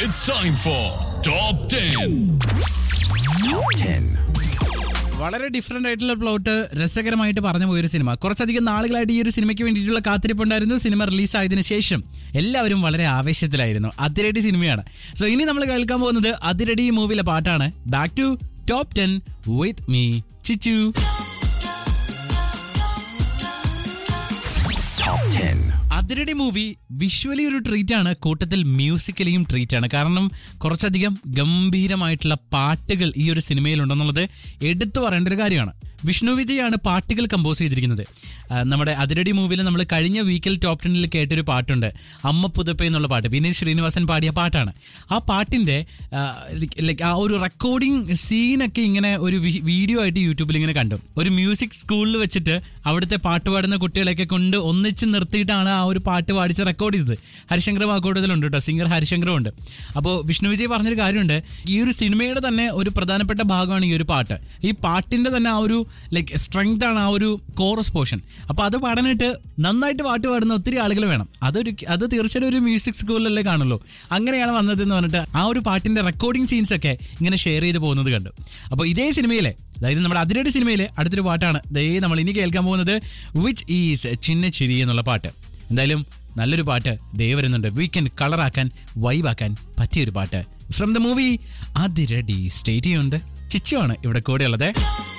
It's time for Top 10. വളരെ different ആയിട്ടുള്ള plot രസകരമായിട്ട് പറഞ്ഞു പോയൊരു സിനിമ കുറച്ചധികം നാളുകളായിട്ട് ഈ ഒരു സിനിമയ്ക്ക് വേണ്ടിയിട്ടുള്ള കാത്തിരിപ്പുണ്ടായിരുന്നു സിനിമ റിലീസ് ആയതിനു ശേഷം എല്ലാവരും വളരെ ആവേശത്തിലായിരുന്നു അതിരടി സിനിമയാണ് സോ ഇനി നമ്മൾ കേൾക്കാൻ പോകുന്നത് അതിരടി മൂവിയിലെ പാട്ടാണ് back to top ten with me Chichu Athiradi movie visually ഒരു ട്രീറ്റ് ആണ് കൂട്ടത്തിൽ മ്യൂസിക്കലിയും ട്രീറ്റ് ആണ് കാരണം കുറച്ചധികം ഗംഭീരമായിട്ടുള്ള പാട്ടുകൾ ഈ ഒരു സിനിമയിൽ ഉണ്ടെന്നുള്ളത് എടുത്തു പറയേണ്ട ഒരു കാര്യമാണ് വിഷ്ണു വിജയാണ് പാട്ടുകൾ കമ്പോസ് ചെയ്തിരിക്കുന്നത് ആ, നമ്മുടെ അതിരടി മൂവിയിൽ നമ്മൾ കഴിഞ്ഞ വീക്കിൽ ടോപ്പ് ടെന്നിൽ കേട്ടൊരു പാട്ടുണ്ട് അമ്മ പുതപ്പ എന്നുള്ള പാട്ട് വിനീത് ശ്രീനിവാസൻ പാടിയ പാട്ടാണ് ആ പാട്ടിന്റെ ലൈക്ക് ആ ഒരു റെക്കോർഡിംഗ് സീനൊക്കെ ഇങ്ങനെ ഒരു വി- വീഡിയോ ആയിട്ട് യൂട്യൂബിൽ ഇങ്ങനെ കണ്ടു ഒരു മ്യൂസിക് സ്കൂളിൽ വെച്ചിട്ട് അവിടുത്തെ പാട്ട് പാടുന്ന കുട്ടികളെയൊക്കെ കൊണ്ട് ഒന്നിച്ച് നിർത്തിയിട്ടാണ് ആ ഒരു പാട്ട് പാടിച്ച് റെക്കോർഡ് ചെയ്തത് ഹരിശങ്കർ വാക്കോട്ടത്തിലുണ്ട് കേട്ടോ സിംഗർ ഹരിശങ്കറും ഉണ്ട് അപ്പോൾ വിഷ്ണു വിജയ് പറഞ്ഞൊരു കാര്യമുണ്ട് ഈ ഒരു സിനിമയുടെ തന്നെ ഒരു പ്രധാനപ്പെട്ട ഭാഗമാണ് ഈ ഒരു പാട്ട് ഈ പാട്ടിന്റെ തന്നെ ആ ഒരു ലൈക്ക് സ്ട്രെങ്ത് ആണ് ആ ഒരു കോറസ് പോർഷൻ അപ്പൊ അത് പാടാനായിട്ട് നന്നായിട്ട് പാട്ട് പാടുന്ന ഒത്തിരി ആളുകൾ വേണം അതൊരു അത് തീർച്ചയായിട്ടും ഒരു മ്യൂസിക് സ്കൂളിലല്ലേ കാണുള്ളൂ അങ്ങനെയാണ് വന്നത് എന്ന് പറഞ്ഞിട്ട് ആ ഒരു പാട്ടിന്റെ റെക്കോർഡിംഗ് സീൻസ് ഒക്കെ ഇങ്ങനെ ഷെയർ ചെയ്ത് പോകുന്നത് കണ്ടു അപ്പോൾ ഇതേ സിനിമയിലെ അതായത് നമ്മുടെ അതിരടി സിനിമയിലെ അടുത്തൊരു പാട്ടാണ് ദേ നമ്മൾ ഇനി കേൾക്കാൻ പോകുന്നത് വിച്ച് ഈസ് ചിന്ന ചിരി എന്നുള്ള പാട്ട് എന്തായാലും നല്ലൊരു പാട്ട് ദേ വരുന്നുണ്ട് വീക്കെൻഡ് കളറാക്കാൻ വൈബാക്കാൻ പറ്റിയൊരു പാട്ട് from the movie Athiradi state ചെയ്യുന്നുണ്ട് ചിച്ചുവാണ് ഇവിടെ കൂടെയുള്ളത്